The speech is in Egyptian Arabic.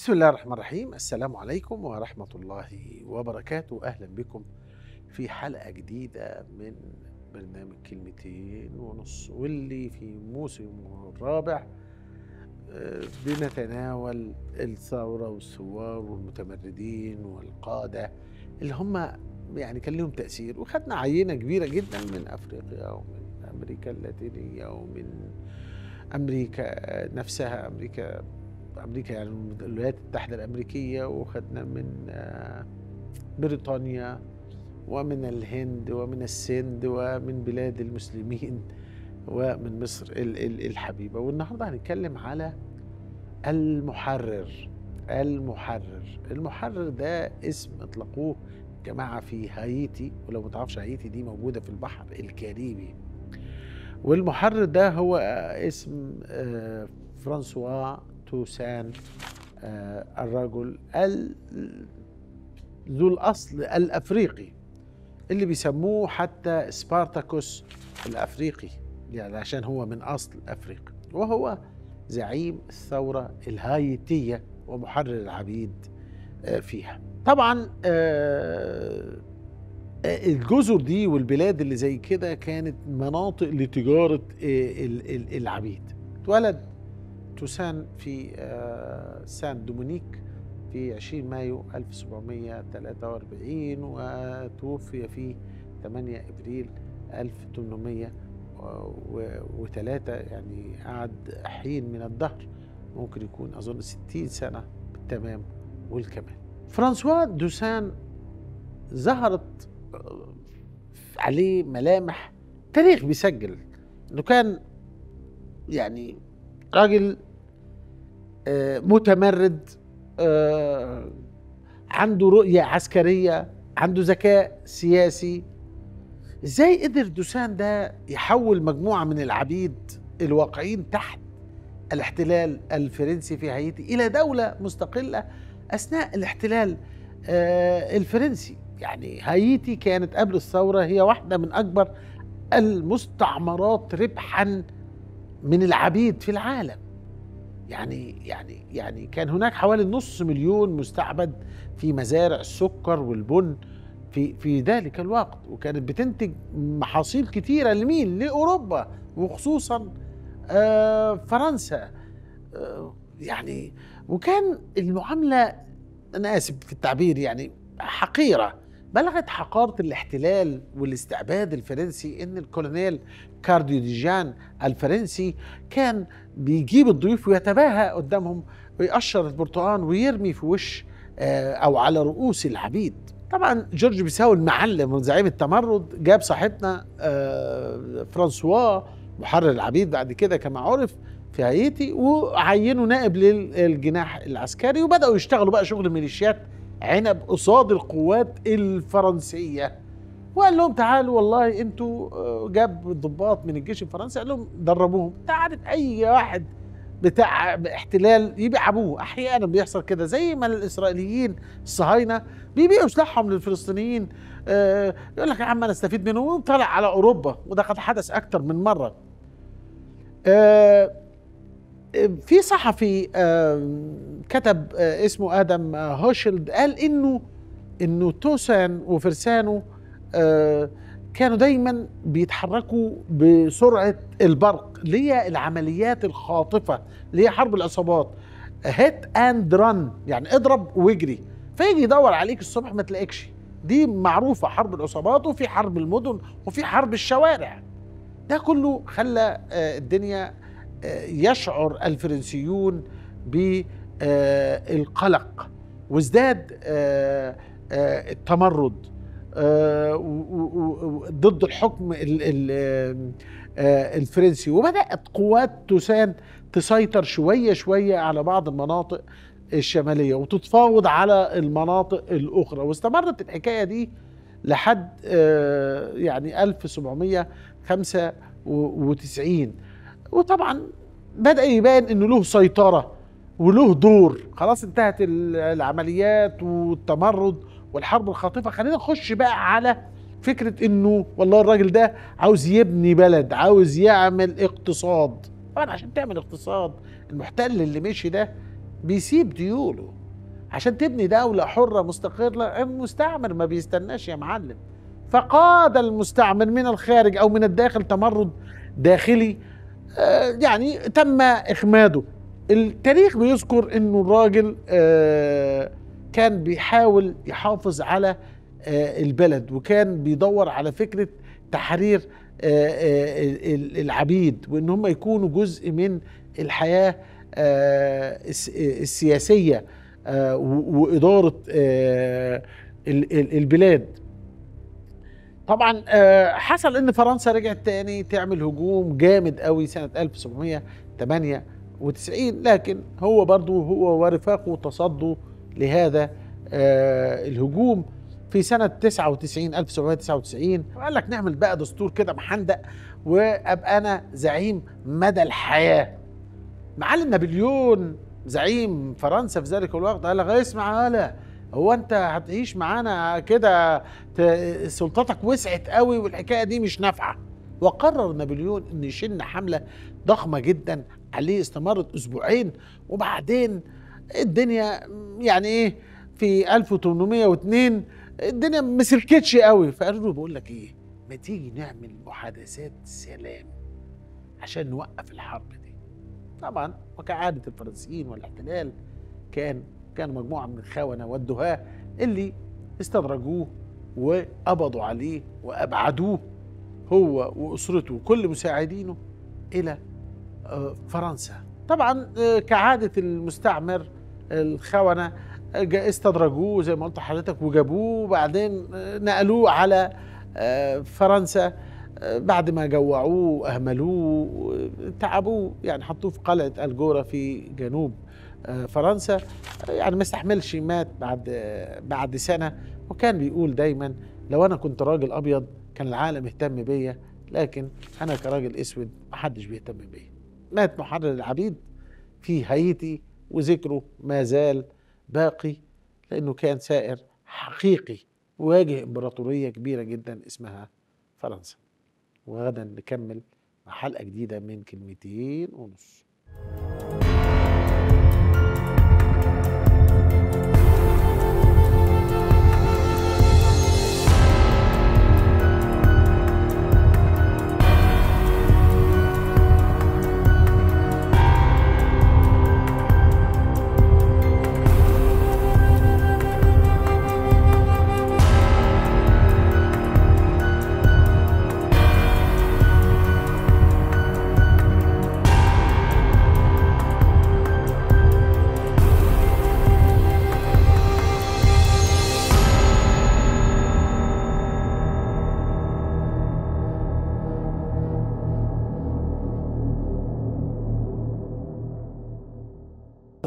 بسم الله الرحمن الرحيم السلام عليكم ورحمة الله وبركاته أهلا بكم في حلقة جديدة من برنامج كلمتين ونص واللي في موسم الرابع آه، بنتناول الثورة والثوار والمتمردين والقادة اللي هم يعني كان لهم تأثير وخدنا عينة كبيرة جدا من أفريقيا ومن أمريكا اللاتينية ومن أمريكا نفسها أمريكا امريكا يعني من الولايات المتحده الامريكيه وخدنا من آه، بريطانيا ومن الهند ومن السند ومن بلاد المسلمين ومن مصر ال- ال- الحبيبه والنهارده هنتكلم على المحرر المحرر المحرر ده اسم اطلقوه جماعه في هايتي ولو ما تعرفش هايتي دي موجوده في البحر الكاريبي والمحرر ده هو آه، اسم آه، فرانسوا توسان آه، الرجل ال- ذو الأصل الأفريقي اللي بيسموه حتى سبارتاكوس الأفريقي يعني عشان هو من أصل أفريقي وهو زعيم الثورة الهايتية ومحرر العبيد آه، فيها طبعا آه، آه، الجزر دي والبلاد اللي زي كده كانت مناطق لتجارة آه، ال- ال- العبيد اتولد توسان في آه، سان دومينيك في 20 مايو 1743 وتوفي في 8 ابريل 1803 يعني قعد حين من الدهر ممكن يكون اظن 60 سنه بالتمام والكمال. فرانسوا دوسان ظهرت آه، عليه ملامح تاريخ بيسجل انه كان يعني راجل آه، متمرد آه، عنده رؤية عسكرية عنده ذكاء سياسي ازاي قدر دوسان ده يحول مجموعة من العبيد الواقعين تحت الاحتلال الفرنسي في هايتي إلى دولة مستقلة أثناء الاحتلال آه، الفرنسي يعني هايتي كانت قبل الثورة هي واحدة من أكبر المستعمرات ربحا من العبيد في العالم يعني يعني يعني كان هناك حوالي نص مليون مستعبد في مزارع السكر والبن في في ذلك الوقت وكانت بتنتج محاصيل كتيره لمين؟ لاوروبا وخصوصا آه فرنسا آه يعني وكان المعامله انا اسف في التعبير يعني حقيره بلغت حقاره الاحتلال والاستعباد الفرنسي ان الكولونيل كارديو ديجان الفرنسي كان بيجيب الضيوف ويتباهى قدامهم ويقشر البرتقال ويرمي في وش آه، او على رؤوس العبيد طبعا جورج بيساو المعلم وزعيم التمرد جاب صاحبنا آه، فرانسوا محرر العبيد بعد كده كما عرف في هايتي وعينوا نائب للجناح العسكري وبداوا يشتغلوا بقى شغل ميليشيات عنب قصاد القوات الفرنسيه وقال لهم تعالوا والله انتوا آه، جاب ضباط من الجيش الفرنسي قال لهم دربوهم انت عارف اي واحد بتاع احتلال يبيع ابوه احيانا بيحصل كده زي ما الاسرائيليين الصهاينه بيبيعوا سلاحهم للفلسطينيين آه، يقول لك يا عم انا استفيد منه وطلع على اوروبا وده قد حدث اكتر من مره آه، في صحفي آه، كتب آه، اسمه ادم آه، هوشلد قال انه انه توسان وفرسانه آه، كانوا دايما بيتحركوا بسرعه البرق اللي هي العمليات الخاطفه اللي هي حرب العصابات هيت اند رن يعني اضرب واجري فيجي يدور عليك الصبح ما تلاقيكش دي معروفه حرب العصابات وفي حرب المدن وفي حرب الشوارع ده كله خلى آه، الدنيا آه، يشعر الفرنسيون بالقلق وازداد آه، آه، التمرد آه، و- و- و- ضد الحكم ال- ال- آه، الفرنسي وبدأت قوات توسان تسيطر شوية شوية على بعض المناطق الشمالية وتتفاوض على المناطق الأخرى واستمرت الحكاية دي لحد آه، يعني 1795 وطبعا بدأ يبان انه له سيطرة وله دور خلاص انتهت ال- العمليات والتمرد والحرب الخاطفة خلينا نخش بقى على فكرة انه والله الراجل ده عاوز يبني بلد عاوز يعمل اقتصاد طبعا عشان تعمل اقتصاد المحتل اللي مشي ده بيسيب ديوله عشان تبني دولة حرة مستقرة المستعمر ما بيستناش يا معلم فقاد المستعمر من الخارج أو من الداخل تمرد داخلي آه، يعني تم إخماده التاريخ بيذكر انه الراجل آه، كان بيحاول يحافظ على آه، البلد وكان بيدور على فكره تحرير العبيد وان هم يكونوا جزء من الحياه السياسيه واداره البلاد طبعا حصل ان فرنسا رجعت تاني تعمل هجوم جامد قوي سنه 1708 وتسعين لكن هو برضو هو ورفاقه تصدوا لهذا آه الهجوم في سنة 99 1799 وقال لك نعمل بقى دستور كده محندق وابقى انا زعيم مدى الحياة معلم نابليون زعيم فرنسا في ذلك الوقت قال لك اسمع هلا هو انت هتعيش معانا كده سلطتك وسعت قوي والحكايه دي مش نافعه وقرر نابليون ان يشن حمله ضخمه جدا عليه استمرت اسبوعين وبعدين الدنيا يعني ايه في 1802 الدنيا ما سلكتش قوي فقالوا له بقول لك ايه ما تيجي نعمل محادثات سلام عشان نوقف الحرب دي طبعا وكعاده الفرنسيين والاحتلال كان كان مجموعه من الخونه والدهاة اللي استدرجوه وقبضوا عليه وابعدوه هو واسرته وكل مساعدينه الى آه، فرنسا طبعا آه، كعاده المستعمر الخونه استدرجوه زي ما قلت لحضرتك وجابوه وبعدين آه، نقلوه على فرنسا بعد ما جوعوه واهملوه تعبوه يعني حطوه في قلعه الجوره في جنوب فرنسا يعني ما استحملش مات بعد بعد سنه وكان بيقول دايما لو انا كنت راجل ابيض كان العالم اهتم بيا لكن انا كراجل اسود محدش بيهتم بيا مات محرر العبيد في هايتي وذكره ما زال باقي لانه كان سائر حقيقي واجه امبراطوريه كبيره جدا اسمها فرنسا وغدا نكمل مع حلقه جديده من كلمتين ونص